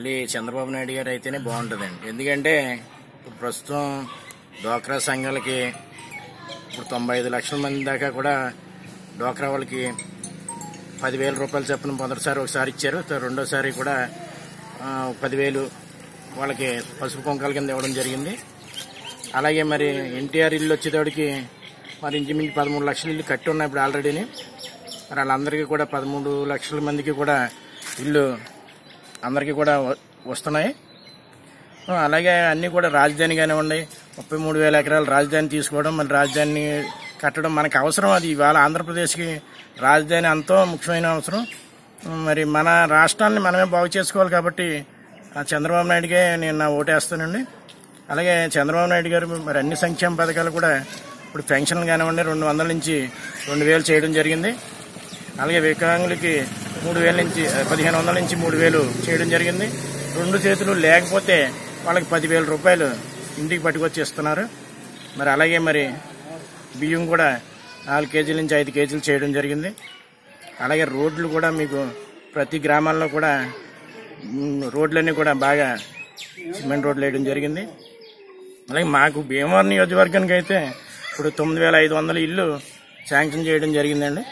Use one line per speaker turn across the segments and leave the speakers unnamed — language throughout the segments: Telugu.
మళ్ళీ చంద్రబాబు నాయుడు గారు అయితేనే బాగుంటుందండి ఎందుకంటే ఇప్పుడు ప్రస్తుతం డ్వాక్రా సంఘాలకి ఇప్పుడు తొంభై ఐదు లక్షల మంది దాకా కూడా డ్వాక్రా వాళ్ళకి పదివేల రూపాయలు చొప్పున మొదటిసారి ఒకసారి ఇచ్చారు త- రెండోసారి కూడా ఆ, పదివేలు వాళ్ళకి పసుపు కుంకాల కింద ఇవ్వడం జరిగింది అలాగే మరి ఎన్టీఆర్ ఇల్లు వచ్చేటోడికి మరి ఇంచుమించు పదమూడు లక్షల ఇల్లు కట్టి ఉన్నాయి ఇప్పుడు ఆల్రెడీని మరి వాళ్ళందరికీ కూడా పదమూడు లక్షల మందికి కూడా ఇల్లు అందరికీ కూడా వ- వస్తున్నాయి ఆ, అలాగే అన్నీ కూడా రాజధాని కానివ్వండి ముప్పై మూడు వేల ఎకరాల రాజధాని తీసుకోవడం మరి రాజధాని కట్టడం మనకు అవసరం అది ఇవాళ ఆంధ్రప్రదేశ్కి రాజధాని ఎంతో ముఖ్యమైన అవసరం మరి మన రాష్ట్రాన్ని మనమే బాగు చేసుకోవాలి కాబట్టి ఆ చంద్రబాబు నాయుడుకే నేను నా ఓటేస్తానండి అలాగే చంద్రబాబు నాయుడు గారు మరి అన్ని సంక్షేమ పథకాలు కూడా ఇప్పుడు పెన్షన్లు కానివ్వండి రెండు వందల నుంచి రెండు వేలు చేయడం జరిగింది అలాగే వికలాంగులకి మూడు వేల నుంచి ఆ, పదిహేను వందల నుంచి మూడు వేలు చేయడం జరిగింది రెండు చేతులు లేకపోతే వాళ్ళకి పదివేల రూపాయలు ఇంటికి పట్టుకొచ్చి ఇస్తున్నారు మరి అలాగే మరి బియ్యం కూడా నాలుగు కేజీల నుంచి ఐదు కేజీలు చేయడం జరిగింది అలాగే రోడ్లు కూడా మీకు ప్రతి గ్రామాల్లో కూడా మ్, రోడ్లన్నీ కూడా బాగా సిమెంట్ రోడ్లు వేయడం జరిగింది అలాగే మాకు భీమవరం నియోజకవర్గానికి అయితే ఇప్పుడు తొమ్మిది వేల ఐదు వందల ఇల్లు శాంక్షన్ చేయడం జరిగిందండి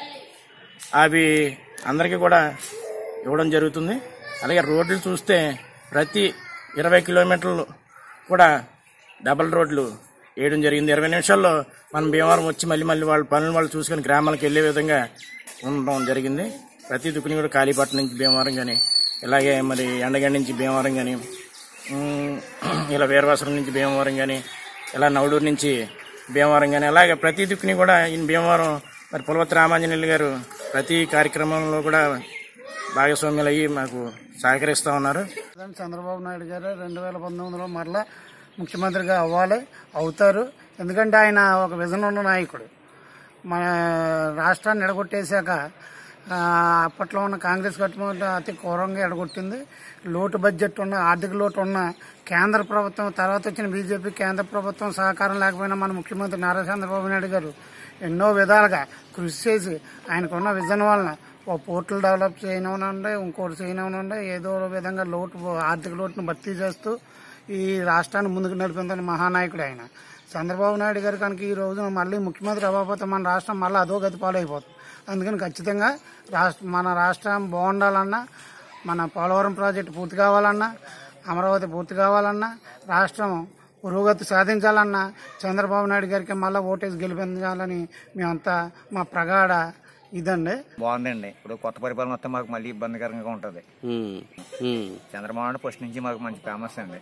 అవి అందరికీ కూడా ఇవ్వడం జరుగుతుంది అలాగే రోడ్లు చూస్తే ప్రతి ఇరవై కిలోమీటర్లు కూడా డబల్ రోడ్లు వేయడం జరిగింది ఇరవై నిమిషాల్లో మనం భీమవరం వచ్చి మళ్ళీ మళ్ళీ వాళ్ళ పనులు వాళ్ళు చూసుకొని గ్రామాలకు వెళ్ళే విధంగా ఉండడం జరిగింది ప్రతి దుక్కుని కూడా కాళీపట్నం నుంచి భీమవరం కానీ ఇలాగే మరి ఎండగండి నుంచి భీమవరం కానీ ఉమ్, ఇలా వీరవాసరం నుంచి భీమవరం కానీ ఇలా నవడూరు నుంచి భీమవరం కానీ అలాగే ప్రతి దిక్కుని కూడా ఈ భీమవరం మరి పులవతి రామాంజనేయులు గారు ప్రతి కార్యక్రమంలో కూడా భాగస్వామ్యులు అయ్యి మాకు సహకరిస్తూ ఉన్నారు
ప్రధాని చంద్రబాబు నాయుడు గారు రెండు వేల పంతొమ్మిదిలో మరలా ముఖ్యమంత్రిగా అవ్వాలి అవుతారు ఎందుకంటే ఆయన ఒక విజన్ ఉన్న నాయకుడు మన రాష్ట్రాన్ని ఎడగొట్టేశాక ఆ, అప్పట్లో ఉన్న కాంగ్రెస్ గవర్నమెంట్ అతి ఘోరంగా ఎడగొట్టింది లోటు బడ్జెట్ ఉన్న ఆర్థిక లోటు ఉన్న కేంద్ర ప్రభుత్వం తర్వాత వచ్చిన బీజేపీ కేంద్ర ప్రభుత్వం సహకారం లేకపోయినా మన ముఖ్యమంత్రి నారా చంద్రబాబు నాయుడు గారు ఎన్నో విధాలుగా కృషి చేసి ఆయనకున్న విజన్ వలన ఓ పోర్టులు డెవలప్ చేయనివ్వనండి ఇంకోటి చేయనివ్వనండి ఏదో ఒక విధంగా లోటు ఆర్థిక లోటును భర్తీ చేస్తూ ఈ రాష్ట్రాన్ని ముందుకు నడిపిందని మహానాయకుడు ఆయన చంద్రబాబు నాయుడు గారు కనుక ఈ రోజున మళ్ళీ ముఖ్యమంత్రి అవ్వకపోతే మన రాష్ట్రం మళ్ళీ అదో గతి పాలైపోతుంది అందుకని ఖచ్చితంగా రాష్ట్ర మన రాష్ట్రం బాగుండాలన్నా మన పోలవరం ప్రాజెక్టు పూర్తి కావాలన్నా అమరావతి పూర్తి కావాలన్నా రాష్ట్రం పురోగతి సాధించాలన్నా చంద్రబాబు నాయుడు గారికి మళ్ళీ ఓటేసి గెలిపించాలని మేమంతా మా ప్రగాఢ ఇదండి
బాగుందండి ఇప్పుడు కొత్త పరిపాలన వస్తే మాకు మళ్ళీ ఇబ్బందికరంగా ఉంటుంది చంద్రబాబు నాయుడు ఫస్ట్ నుంచి మాకు మంచి ఫేమస్ అండి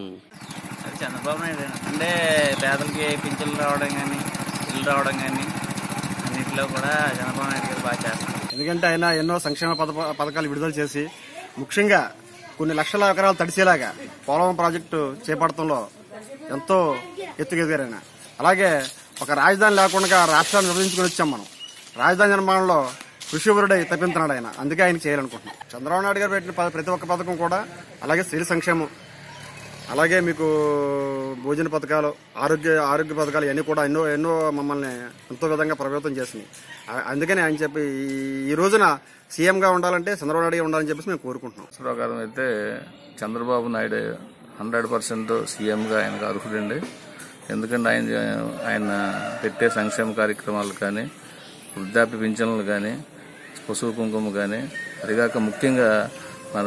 అది చంద్రబాబు నాయుడు అంటే పేదలకి పింఛన్లు రావడం కానీ ఇల్లు రావడం కానీ అన్నింటిలో కూడా చంద్రబాబు నాయుడు గారు బాగా చేస్తారు
ఎందుకంటే ఆయన ఎన్నో సంక్షేమ పథ- పథకాలు విడుదల చేసి ముఖ్యంగా కొన్ని లక్షల ఎకరాలు తడిసేలాగా పోలవరం ప్రాజెక్టు చేపట్టడంలో ఎంతో ఎత్తుకెదిగారు ఆయన అలాగే ఒక రాజధాని లేకుండా రాష్ట్రాన్ని విభజించుకుని వచ్చాం మనం రాజధాని నిర్మాణంలో కృషివరుడై తప్పించున్నాడు ఆయన అందుకే ఆయన చేయాలనుకుంటున్నాం చంద్రబాబు నాయుడు గారు పెట్టిన ప- ప్రతి ఒక్క పథకం కూడా అలాగే స్త్రీ సంక్షేమం అలాగే మీకు భోజన పథకాలు ఆరోగ్య ఆరోగ్య పథకాలు ఇవన్నీ కూడా ఎన్నో ఎన్నో మమ్మల్ని ఎంతో విధంగా ప్రభావితం చేసినాయి ఆ- అందుకని ఆయన చెప్పి ఈ- ఈ రోజున సీఎంగా ఉండాలంటే చంద్రబాబు నాయుడు ఉండాలని చెప్పేసి మేము కోరుకుంటున్నాం
ప్రకారం అయితే చంద్రబాబు నాయుడు హండ్రెడ్ పర్సెంట్ సీఎంగా ఆయనకు అర్హుడండి ఎందుకంటే ఆయన ఆయన పెట్టే సంక్షేమ కార్యక్రమాలు కానీ వృద్ధాప్య పింఛన్లు కానీ పశువు కుంకుమ కానీ అదిగాక ముఖ్యంగా మన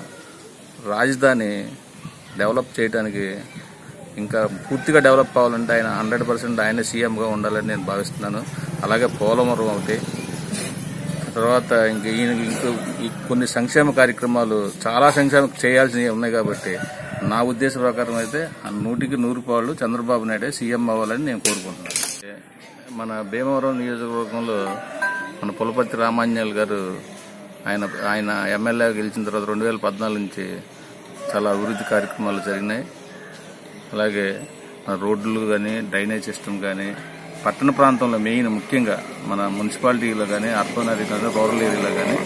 రాజధాని డెవలప్ చేయడానికి ఇంకా పూర్తిగా డెవలప్ అవ్వాలంటే ఆయన హండ్రెడ్ పర్సెంట్ ఆయన సీఎంగా ఉండాలని నేను భావిస్తున్నాను అలాగే పోలవరం ఒకటి తర్వాత ఇంక ఈయన ఇంకో ఈ కొన్ని సంక్షేమ కార్యక్రమాలు చాలా సంక్షేమ చేయాల్సినవి ఉన్నాయి కాబట్టి నా ఉద్దేశ ప్రకారం అయితే ఆ నూటికి నూరు పాళ్ళు చంద్రబాబు నాయుడే సీఎం అవ్వాలని నేను కోరుకుంటున్నాను మన భీమవరం నియోజకవర్గంలో మన పులపతి రామాంజనేయులు గారు ఆయన ఆయన ఎమ్మెల్యే గెలిచిన తర్వాత రెండు వేల పద్నాలుగు నుంచి చాలా అభివృద్ధి కార్యక్రమాలు జరిగినాయి అలాగే మన రోడ్లు కానీ డ్రైనేజ్ సిస్టమ్ కానీ పట్టణ ప్రాంతంలో మెయిన్ ముఖ్యంగా మన మున్సిపాలిటీలో కానీ అర్బన్ ఏరియాలో రూరల్ ఏరియాలో కానీ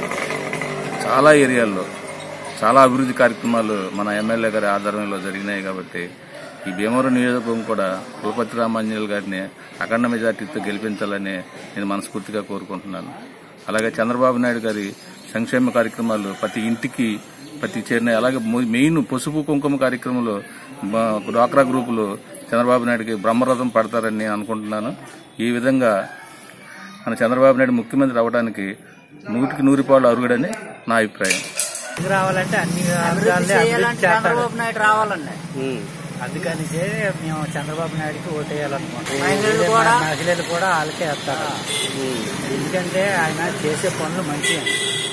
చాలా ఏరియాల్లో చాలా అభివృద్ధి కార్యక్రమాలు మన ఎమ్మెల్యే గారి ఆధ్వర్యంలో జరిగినాయి కాబట్టి ఈ భీమవరం నియోజకవర్గం కూడా కులపతి రామాంజనేయులు గారిని అఖండ మెజార్టీతో గెలిపించాలని నేను మనస్ఫూర్తిగా కోరుకుంటున్నాను అలాగే చంద్రబాబు నాయుడు గారి సంక్షేమ కార్యక్రమాలు ప్రతి ఇంటికి ప్రతి చేరిన అలాగే మొ- మెయిన్ పసుపు కుంకుమ కార్యక్రమంలో మా డ్వాక్రా గ్రూపులు చంద్రబాబు నాయుడుకి బ్రహ్మరథం పడతారని నేను అనుకుంటున్నాను ఈ విధంగా మన చంద్రబాబు నాయుడు ముఖ్యమంత్రి అవడానికి నూటికి నూరు పాలు అరుగుడని నా అభిప్రాయం
రావాలంటే అన్ని వర్గాలే అభివృద్ధి చేస్తాడు
చంద్రబాబు నాయుడు రావాలండి
అందుకని మేము చంద్రబాబు నాయుడుకి ఓటేయాలనుకుంటున్నాం
మహిళలు కూడా-
మహిళలు కూడా వాళ్ళకే వేస్తారు ఎందుకంటే ఆయన చేసే పనులు మంచివి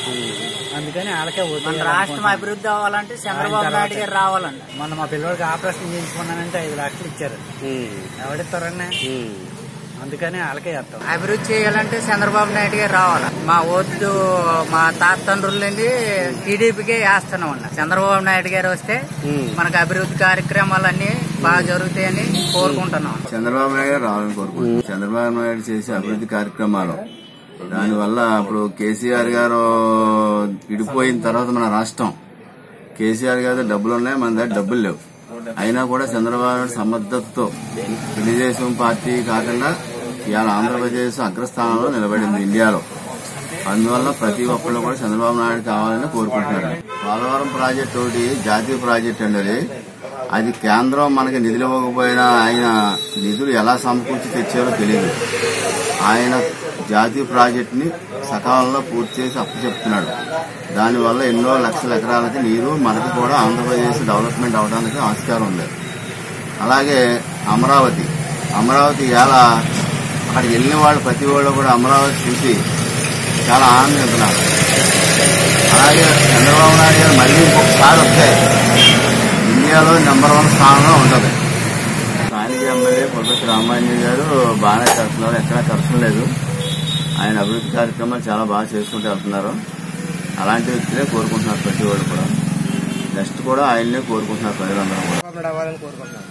అందుకని వాళ్ళకే
మన
ఓటు
రాష్ట్రం అభివృద్ధి అవ్వాలంటే చంద్రబాబు నాయుడు గారు రావాలండి
మొన్న మా పిల్లడికి ఆపరేషన్ చేయించుకున్నానంటే ఐదు లక్షలు ఇచ్చారు ఎవడిస్తారన్నా అందుకని వాళ్ళకే వేస్తాం
అభివృద్ధి చేయాలంటే చంద్రబాబు నాయుడు గారు రావాలి మా ఓట్లు మా తాతండ్రుల నుండి టీడీపీకే వేస్తున్నాం అన్న చంద్రబాబు నాయుడు గారు వస్తే మనకు అభివృద్ధి కార్యక్రమాలన్నీ బాగా జరుగుతాయని కోరుకుంటున్నాం
చంద్రబాబు నాయుడు గారు రావాలని కోరుకుంటున్నాను చంద్రబాబు నాయుడు చేసే అభివృద్ధి కార్యక్రమాలు దానివల్ల ఇప్పుడు కేసీఆర్ గారు విడిపోయిన తర్వాత మన రాష్ట్రం కేసీఆర్ గారి దగ్గర డబ్బులు ఉన్నాయి మన దగ్గర డబ్బులు లేవు అయినా కూడా చంద్రబాబు నాయుడు సమర్థతతో తెలుగుదేశం పార్టీ కాకుండా ఇవాళ ఆంధ్రప్రదేశ్ అగ్రస్థానంలో నిలబడింది ఇండియాలో అందువల్ల ప్రతి ఒక్కళ్ళు కూడా చంద్రబాబు నాయుడు కావాలని కోరుకుంటున్నారు పోలవరం ప్రాజెక్ట్ ఒకటి జాతీయ ప్రాజెక్ట్ అండి అది అది కేంద్రం మనకి నిధులు ఇవ్వకపోయినా ఆయన నిధులు ఎలా సమకూర్చి తెచ్చారో తెలియదు ఆయన జాతీయ ప్రాజెక్ట్ ని సకాలంలో పూర్తి చేసి అప్పచెప్తున్నాడు దానివల్ల ఎన్నో లక్షల ఎకరాలకి నీరు మనకు కూడా ఆంధ్రప్రదేశ్ డెవలప్మెంట్ అవడానికి ఆస్కారం ఉంది అలాగే అమరావతి అమరావతి ఎలా అక్కడికి వెళ్ళిన వాళ్ళు ప్రతి వాళ్ళు కూడా అమరావతి చూసి చాలా ఆనందిస్తున్నారు అలాగే చంద్రబాబు నాయుడు గారు మళ్ళీ ఇంకొకసారి వస్తే ఇండియాలో నెంబర్ వన్ స్థానంలో ఉంటుంది స్థానిక ఎమ్మెల్యే పొగతి రామాంజన్ గారు బాగానే చేస్తున్నారు ఎక్కడా ఖర్చు లేదు ఆయన అభివృద్ధి కార్యక్రమాలు చాలా బాగా చేసుకుంటూ వెళ్తున్నారు అలాంటి వ్యక్తులే కోరుకుంటున్నారు ప్రతి వాళ్ళు కూడా నెక్స్ట్ కూడా ఆయన్నే కోరుకుంటున్నారు ప్రజలందరూ కూడా
రావాలని కోరుకుంటున్నాను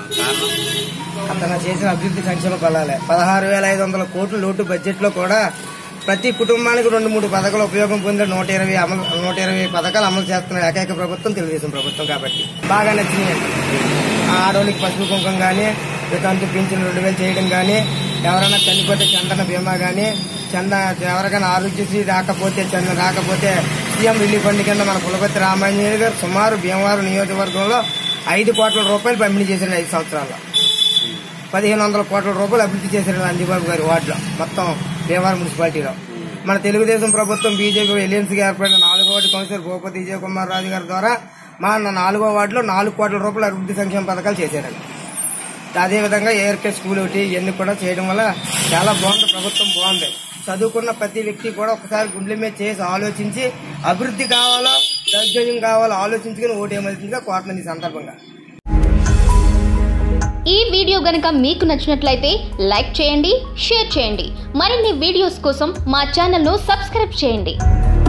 అతను చేసిన అభివృద్ధి సంక్షేమ ఫలాలే పదహారు వేల ఐదు వందల కోట్ల లోటు బడ్జెట్ లో కూడా ప్రతి కుటుంబానికి రెండు మూడు పథకాలు ఉపయోగం పొందే నూట ఇరవై అమలు నూట ఇరవై పథకాలు అమలు చేస్తున్న ఏకైక ప్రభుత్వం తెలుగుదేశం ప్రభుత్వం కాబట్టి బాగా నచ్చినాయి ఆడోళ్ళకి పసుపు కుంకం కానీ వితంతు పింఛన్ రెండు వేలు చేయడం కానీ ఎవరైనా చనిపోతే చందన బీమా కానీ చంద ఎవరికైనా ఆరోగ్యశ్రీ రాకపోతే చంద రాకపోతే సీఎం రిలీఫ్ ఫండ్ కింద మన కులపతి రామాంజనేయ గారు సుమారు భీమవరం నియోజకవర్గంలో ఐదు కోట్ల రూపాయలు పంపిణీ చేశారు ఐదు సంవత్సరాల్లో పదిహేను వందల కోట్ల రూపాయలు అభివృద్ధి చేశారు అందిబాబు గారి వార్డులో మొత్తం భీమవరం మున్సిపాలిటీలో మన తెలుగుదేశం ప్రభుత్వం బీజేపీ ఎలియన్స్ గా ఏర్పడిన నాలుగో వార్డు కౌన్సిలర్ భూపతి విజయ్ కుమార్ రాజు గారి ద్వారా మా నాలుగో వార్డులో నాలుగు కోట్ల రూపాయల అభివృద్ధి సంక్షేమ పథకాలు చేశారండి అదేవిధంగా ఏఆర్కే స్కూల్ ఒకటి ఇవన్నీ కూడా చేయడం వల్ల చాలా బాగుంది ప్రభుత్వం బాగుంది చదువుకున్న ప్రతి వ్యక్తి కూడా ఒకసారి గుండెల మీద చేసి ఆలోచించి అభివృద్ధి కావాలో దౌర్జన్యం కావాలో ఆలోచించుకుని ఓటు ఏమవుతుందిగా కోరుతుంది ఈ సందర్భంగా
ఈ వీడియో గనుక మీకు నచ్చినట్లయితే లైక్ చేయండి షేర్ చేయండి మరిన్ని వీడియోస్ కోసం మా ఛానల్ను సబ్స్క్రైబ్ చేయండి